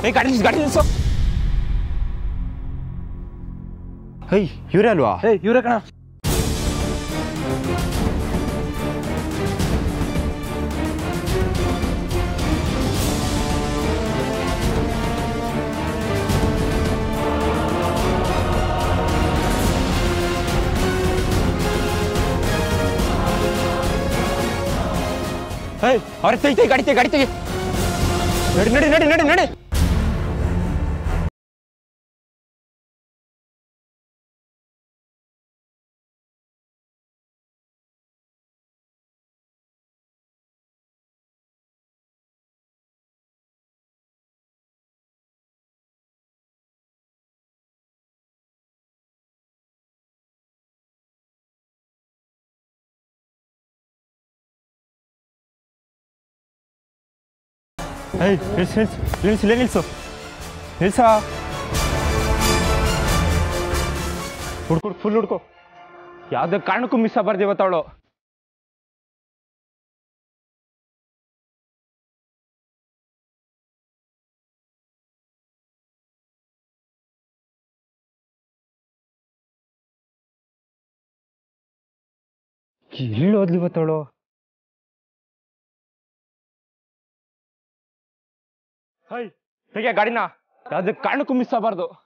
ಏ ಗಾಡಿ ನಿಲ್ಸು ಗಾಡಿ ನಿಲ್ಸು ಹೈ ಇವರೇ ಅಲ್ವಾ ಏ ಇವ್ರೆ ಕಣ ಹೇ ಅವ್ರೆ ತೆಗಿ ತೆಗಿ ಗಾಡಿ ತೆಗಿ ಗಾಡಿ ತೆಗಿ ನಡಿ ನಡಿ ನಡಿ ನಡಿ ನಡಿ ಹೇ ನಿಲ್ಸು ನಿಲ್ಸು ನಿಲ್ಸು ನಿಲ್ಸು ನಿಲ್ಸ ಹುಡ್ಕು ಫುಲ್ ಹುಡ್ಕೋ ಯಾವ್ದೇ ಕಾರಣಕ್ಕೂ ಮಿಸ್ ಆಗಬಾರ್ದು ಇವತ್ತು ಅವಳು ಎಲ್ಲಿ ಹೋದ್ಲು ಇವತ್ತವಳು ಹೈ ತೆಗೆ ಗಾಡಿನ ಯಾವ್ದೇ ಕಾರಣಕ್ಕೂ ಮಿಸ್ ಆಗಬಾರ್ದು